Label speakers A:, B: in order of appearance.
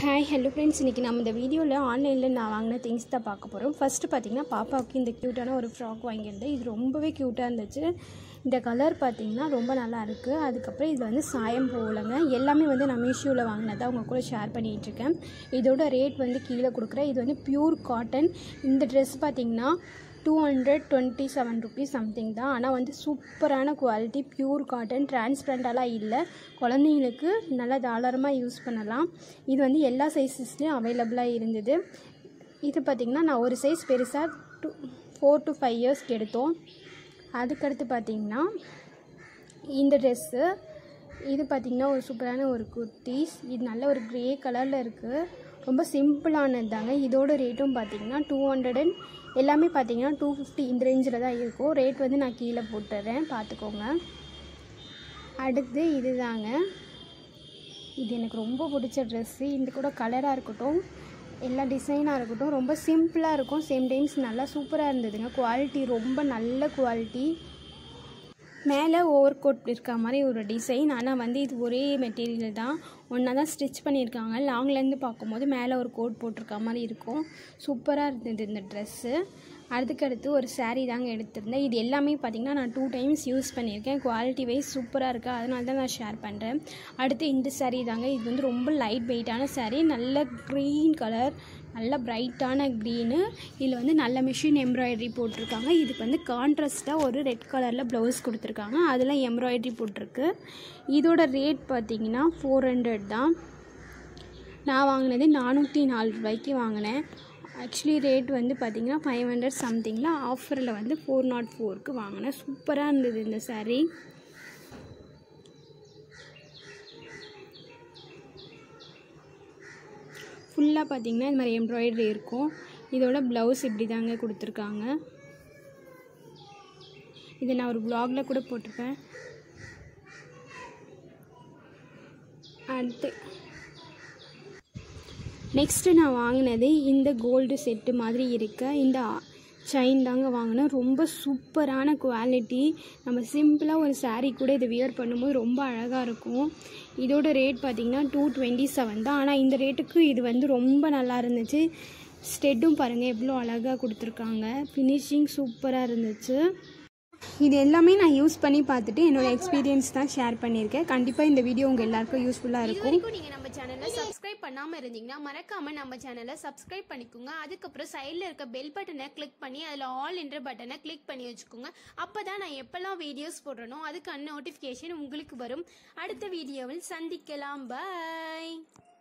A: hi hello friends இன்றைக்கி நம்ம இந்த வீடியோவில் ஆன்லைனில் நான் வாங்கின திங்ஸ் தான் பார்க்க போகிறோம் ஃபஸ்ட்டு பார்த்தீங்கன்னா பாப்பாவுக்கு இந்த க்யூட்டான ஒரு ஃப்ராக் வாங்கியிருந்தேன் இது ரொம்பவே க்யூட்டாக இருந்துச்சு இந்த கலர் பார்த்தீங்கன்னா ரொம்ப நல்லா இருக்குது அதுக்கப்புறம் இதில் வந்து சாயம் போகலைங்க எல்லாமே வந்து நான் மீஷோவில் வாங்கினதை அவங்க கூட ஷேர் பண்ணிகிட்ருக்கேன் இதோட ரேட் வந்து கீழே கொடுக்குறேன் இது வந்து பியூர் காட்டன் இந்த ட்ரெஸ் பார்த்தீங்கன்னா two hundred twenty seven rupees something தான் ஆனால் வந்து சூப்பரான குவாலிட்டி பியூர் காட்டன் டிரான்ஸ்பரண்டாலாம் இல்லை குழந்தைங்களுக்கு நல்லா தாராளமாக யூஸ் பண்ணலாம் இது வந்து எல்லா சைஸஸ்லேயும் அவைலபிளாக இருந்தது இது பார்த்திங்கன்னா நான் ஒரு சைஸ் பெருசாக டூ ஃபோர் டு ஃபைவ் இயர்ஸ்க்கு எடுத்தோம் அதுக்கடுத்து பார்த்திங்கன்னா இந்த ட்ரெஸ்ஸு இது பார்த்திங்கன்னா ஒரு சூப்பரான ஒரு குர்த்திஸ் இது நல்ல ஒரு க்ரே கலரில் இருக்குது ரொம்ப சிம்பிளானது தாங்க இதோட ரேட்டும் பார்த்திங்கன்னா டூ ஹண்ட்ரட் அண்ட் எல்லாமே பார்த்திங்கன்னா டூ ஃபிஃப்டி இந்த ரேஞ்சில் தான் இருக்கும் ரேட் வந்து நான் கீழே போட்டுறேன் பார்த்துக்கோங்க அடுத்து இது தாங்க இது எனக்கு ரொம்ப பிடிச்ச ட்ரெஸ்ஸு இந்த கூட கலராக இருக்கட்டும் எல்லா டிசைனாக இருக்கட்டும் ரொம்ப சிம்பிளாக இருக்கும் சேம் டைம்ஸ் நல்லா சூப்பராக இருந்ததுங்க குவாலிட்டி ரொம்ப நல்ல குவாலிட்டி மேலே ஓவர் கோட் இருக்க மாதிரி ஒரு டிசைன் ஆனால் வந்து இது ஒரே மெட்டீரியல் தான் ஒன்றா தான் ஸ்டிச் பண்ணியிருக்காங்க லாங்லேருந்து பார்க்கும்போது மேலே ஒரு கோட் போட்டிருக்க மாதிரி இருக்கும் சூப்பராக இருந்தது இந்த ட்ரெஸ்ஸு அதுக்கடுத்து ஒரு saree தாங்க எடுத்திருந்தேன் இது எல்லாமே பார்த்திங்கன்னா நான் டூ டைம்ஸ் யூஸ் பண்ணியிருக்கேன் குவாலிட்டி வைஸ் சூப்பராக இருக்குது அதனால தான் நான் ஷேர் பண்ணுறேன் அடுத்து இந்த saree தாங்க இது வந்து ரொம்ப லைட் வெயிட்டான saree நல்ல க்ரீன் கலர் நல்ல பிரைட்டான க்ரீனு இதில் வந்து நல்ல மிஷின் எம்ப்ராய்டரி போட்டிருக்காங்க இதுக்கு வந்து கான்ட்ராஸ்ட்டாக ஒரு ரெட் கலரில் ப்ளவுஸ் கொடுத்துருக்காங்க அதில் எம்ப்ராய்டரி போட்டிருக்கு இதோட ரேட் பார்த்தீங்கன்னா ஃபோர் ஹண்ட்ரட் தான் நான் வாங்கினது நானூற்றி நாலு ரூபாய்க்கு வாங்கினேன் ஆக்சுவலி ரேட் வந்து பார்த்திங்கன்னா ஃபைவ் ஹண்ட்ரட் சம்திங்கில் ஆஃபரில் வந்து ஃபோர் நாட் ஃபோருக்கு வாங்கினேன் சூப்பராக இருந்தது இந்த saree ஃபுல்லாக பார்த்தீங்கன்னா இது மாதிரி எம்ப்ராய்டரி இருக்கும் இதோட ப்ளவுஸ் இப்படி தாங்க கொடுத்துருக்காங்க இதை நான் ஒரு ப்ளாகில் கூட போட்டிருப்பேன் அடுத்து நெக்ஸ்ட்டு நான் வாங்கினது இந்த கோல்டு செட்டு மாதிரி இருக்க இந்த செயின் தாங்க வாங்கினேன் ரொம்ப சூப்பரான குவாலிட்டி நம்ம சிம்பிளாக ஒரு saree கூட இதை வியர் பண்ணும்போது ரொம்ப அழகாக இருக்கும் இதோட ரேட் பார்த்திங்கன்னா டூ டுவெண்ட்டி செவன் தான் ஆனால் இந்த ரேட்டுக்கு இது வந்து ரொம்ப நல்லா இருந்துச்சு ஸ்டெட்டும் பாருங்கள் எவ்வளோ அழகாக கொடுத்துருக்காங்க ஃபினிஷிங் சூப்பராக இருந்துச்சு இது எல்லாமே நான் யூஸ் பண்ணி பார்த்துட்டு என்னோடய எக்ஸ்பீரியன்ஸ் தான் ஷேர் பண்ணியிருக்கேன் கண்டிப்பாக இந்த வீடியோ உங்கள் எல்லாருக்கும் யூஸ்ஃபுல்லாக
B: இது
A: இருக்கும்
B: வரைக்கும் நீங்க நம்ம சேனலை சப்ஸ்கிரைப் பண்ணாம இருந்தீங்கன்னா மறக்காம நம்ம சேனலை சப்ஸ்கிரைப் பண்ணிக்கோங்க அதுக்கப்புறம் சைடில் இருக்க பெல் பட்டனை கிளிக் பண்ணி அதில் ஆல் என்ற பட்டனை கிளிக் பண்ணி வச்சுக்கோங்க அப்பதான் நான் எப்பெல்லாம் வீடியோஸ் போடுறனோ அதுக்கான நோட்டிஃபிகேஷன் உங்களுக்கு வரும் அடுத்த வீடியோவில் சந்திக்கலாம் பாய்